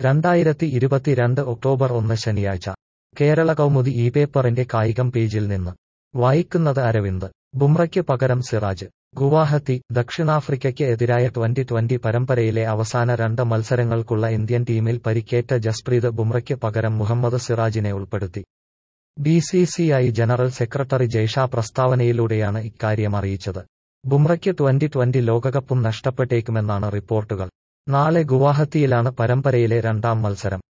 രണ്ടായിരത്തി ഇരുപത്തിരണ്ട് ഒക്ടോബർ ഒന്ന് ശനിയാഴ്ച കേരള കൗമുദി ഈ പേപ്പറിന്റെ കായികം പേജിൽ നിന്ന് വായിക്കുന്നത് അരവിന്ദ് ബുംറയ്ക്ക് പകരം സിറാജ് ഗുവാഹത്തി ദക്ഷിണാഫ്രിക്കയ്ക്ക് എതിരായ ട്വന്റി ട്വന്റി പരമ്പരയിലെ അവസാന രണ്ട് മത്സരങ്ങൾക്കുള്ള ഇന്ത്യൻ ടീമിൽ പരിക്കേറ്റ ജസ്പ്രീത് ബുംറയ്ക്ക് പകരം മുഹമ്മദ് സിറാജിനെ ഉൾപ്പെടുത്തി B C C I general secretary Jay Shah പ്രസ്താവനയിലൂടെയാണ് ഇക്കാര്യം അറിയിച്ചത് ബുംറയ്ക്ക് ട്വന്റി ട്വന്റി ലോകകപ്പും നഷ്ടപ്പെട്ടേക്കുമെന്നാണ് റിപ്പോർട്ടുകൾ നാളെ ഗുവാഹത്തിയിലാണ് പരമ്പരയിലെ രണ്ടാം മത്സരം